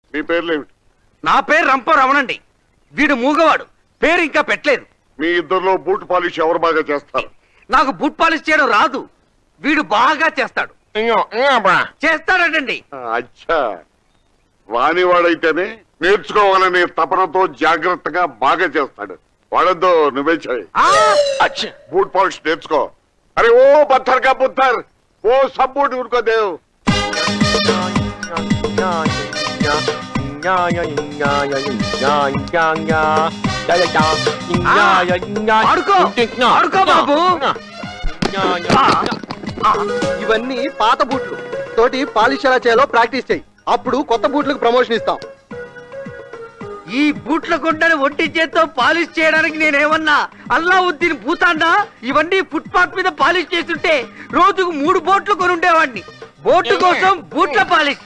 మీ పేర్లు ఏమిటి నా పేరు రంప రమణండి వీడు మూగవాడు పేరు ఇంకా పెట్టలేదు మీ ఇద్దరిలో బూట్ పాలిష్ ఎవరు బాగా చేస్తారు నాకు బూట్ పాలిష్ చేయడం రాదు వీడు బాగా చేస్తాడు చేస్తాడటండి ఆ, అచ్చా వానివాడైతేనే నేర్చుకోవాలనే తపనతో జాగ్రత్తగా బాగా చేస్తాడు వాడద్దు నువ్వే చేయి ఆ! బూట్ పాలిష్ నేర్చుకో అరే ఓ పత్థర్ కా పుత్తర్ ఓ సబ్ బూట్ ఉనుకో దేవ్ ఆడుకో ఆడుకో బాబు ఆ, ఆ, ఇవన్నీ పాత బూట్లు తోటి పాలిష్ ఎలా చేయాలో ప్రాక్టీస్ చేయి అప్పుడు కొత్త బూట్లకు ప్రమోషన్ ఇస్తాం ఈ బూట్ల గుండెని ఒంటి చేత్తో పాలిష్ చేయడానికి నేనేమన్నా అల్లావుద్దీన్ భూతాండా ఇవన్నీ ఫుట్పాత్ మీద పాలిష్ చేస్తుంటే రోజుకు మూడు బోట్లు కొనుండేవాడిని బోటు కోసం బూట్ల పాలిష్